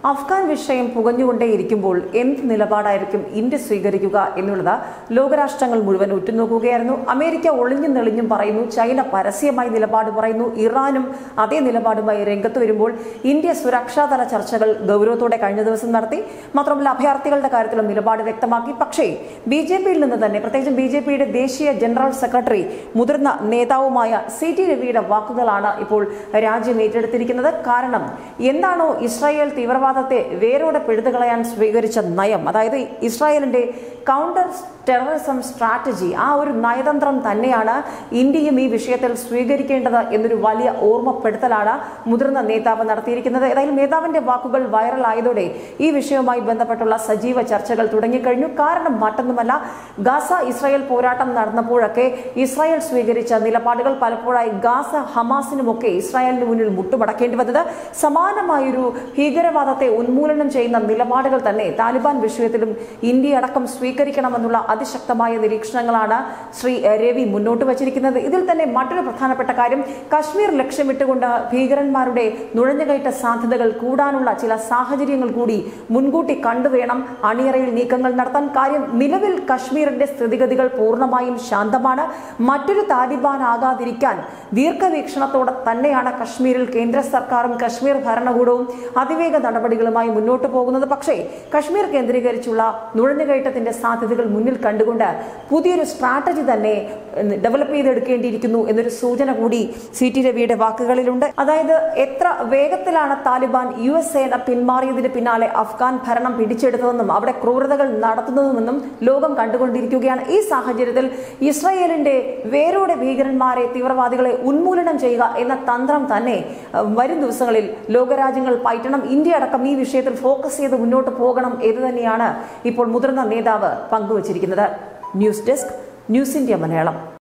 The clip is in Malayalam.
അഫ്ഗാൻ വിഷയം പുകഞ്ഞുകൊണ്ടേയിരിക്കുമ്പോൾ എന്ത് നിലപാടായിരിക്കും ഇന്ത്യ സ്വീകരിക്കുക എന്നുള്ളത് ലോകരാഷ്ട്രങ്ങൾ മുഴുവൻ ഉറ്റുനോക്കുകയായിരുന്നു അമേരിക്ക ഒളിഞ്ഞും തെളിഞ്ഞും പറയുന്നു ചൈന പരസ്യമായി നിലപാട് പറയുന്നു ഇറാനും അതേ നിലപാടുമായി രംഗത്ത് വരുമ്പോൾ ഇന്ത്യ സുരക്ഷാതല ചർച്ചകൾ ഗൗരവത്തോടെ കഴിഞ്ഞ ദിവസം നടത്തി മാത്രമല്ല അഭയാർത്ഥികളുടെ കാര്യത്തിലും നിലപാട് വ്യക്തമാക്കി പക്ഷേ ബി ജെ പിയിൽ നിന്ന് തന്നെ പ്രത്യേകിച്ചും ബി ജെ പിയുടെ ദേശീയ ജനറൽ സെക്രട്ടറി മുതിർന്ന നേതാവുമായ സി ടി രവിയുടെ വാക്കുകളാണ് ഇപ്പോൾ രാജ്യം ഏറ്റെടുത്തിരിക്കുന്നത് കാരണം എന്താണോ ഇസ്രായേൽ തീവ്രവാദത്തെ വേരോടെ പിഴുതുകളയാൻ സ്വീകരിച്ച നയം അതായത് ഇസ്രായേലിന്റെ കൗണ്ടർ ടെററിസം സ്ട്രാറ്റജി ആ ഒരു നയതന്ത്രം തന്നെയാണ് ഇന്ത്യയും ഈ വിഷയത്തിൽ സ്വീകരിക്കേണ്ടത് എന്നൊരു വലിയ ഓർമ്മപ്പെടുത്തലാണ് മുതിർന്ന നേതാവ് നടത്തിയിരിക്കുന്നത് ഏതായാലും നേതാവിന്റെ വാക്കുകൾ വൈറലായതോടെ ഈ വിഷയവുമായി ബന്ധപ്പെട്ടുള്ള സജീവ ചർച്ചകൾ തുടങ്ങിക്കഴിഞ്ഞു കാരണം മറ്റൊന്നുമല്ല ഗാസ ഇസ്രായേൽ പോരാട്ടം നടന്നപ്പോഴൊക്കെ ഇസ്രായേൽ സ്വീകരിച്ച നിലപാടുകൾ പലപ്പോഴായി ഗാസ ഹമാസിനുമൊക്കെ ഇസ്രായേലിന് മുന്നിൽ മുട്ടുമടക്കേണ്ടി വന്നത് സമാനമായൊരു ഭീകരവാദത്തെ ഉന്മൂലനം ചെയ്യുന്ന നിലപാടുകൾ തന്നെ താലിബാൻ വിഷയത്തിലും ഇന്ത്യ അടക്കം സ്വീകരിക്കണമെന്നുള്ള അതിശക്തമായ നിരീക്ഷണങ്ങളാണ് ശ്രീ രവി മുന്നോട്ട് വച്ചിരിക്കുന്നത് ഇതിൽ തന്നെ മറ്റൊരു പ്രധാനപ്പെട്ട കാര്യം കശ്മീർ ലക്ഷ്യമിട്ടുകൊണ്ട് ഭീകരന്മാരുടെ നുഴഞ്ഞുകയറ്റ സാധ്യതകൾ കൂടാനുള്ള ചില സാഹചര്യങ്ങൾ കൂടി മുൻകൂട്ടി കണ്ടുവേണം അണിയറയിൽ നീക്കങ്ങൾ നടത്താൻ കാര്യം നിലവിൽ കശ്മീരിന്റെ സ്ഥിതിഗതികൾ പൂർണ്ണമായും ശാന്തമാണ് മറ്റൊരു താലിബാൻ ആകാതിരിക്കാൻ ദീർഘവീക്ഷണത്തോടെ തന്നെയാണ് കശ്മീരിൽ കേന്ദ്ര സർക്കാരും കശ്മീർ ഭരണകൂടവും അതിവേഗ നടപടികളുമായി മുന്നോട്ട് പോകുന്നത് പക്ഷേ കശ്മീർ കേന്ദ്രീകരിച്ചുള്ള നുഴഞ്ഞുകയറ്റത്തിന്റെ സാധ്യതകൾ മുന്നിൽ കണ്ടുകൊണ്ട് പുതിയൊരു സ്ട്രാറ്റജി തന്നെ ഏഹ്, ഡെവലപ്പ് ചെയ്തെടുക്കേണ്ടിയിരിക്കുന്നു എന്നൊരു സൂചന കൂടി സി ടി രവിയുടെ വാക്കുകളിലുണ്ട് അതായത് എത്ര വേഗത്തിലാണ് താലിബാൻ യു എസ് സേന പിന്മാറിയതിന് പിന്നാലെ അഫ്ഗാൻ ഭരണം പിടിച്ചെടുത്തതെന്നും അവിടെ ക്രൂരതകൾ നടത്തുന്നതുമെന്നും ലോകം കണ്ടുകൊണ്ടിരിക്കുകയാണ് ഈ സാഹചര്യത്തിൽ ഇസ്രായേലിന്റെ വേരോടെ ഭീകരന്മാരെ തീവ്രവാദികളെ ഉന്മൂലനം ചെയ്യുക എന്ന തന്ത്രം തന്നെ അഹ്, വരും ദിവസങ്ങളിൽ ലോകരാജ്യങ്ങൾ പയറ്റണം ഇന്ത്യ അടക്കം ഈ വിഷയത്തിൽ ഫോക്കസ് ചെയ്ത് മുന്നോട്ട് പോകണം എന്ന് തന്നെയാണ് ഇപ്പോൾ മുതിർന്ന നേതാവ് പങ്കുവച്ചിരിക്കുന്നത് news desk news India Malayalam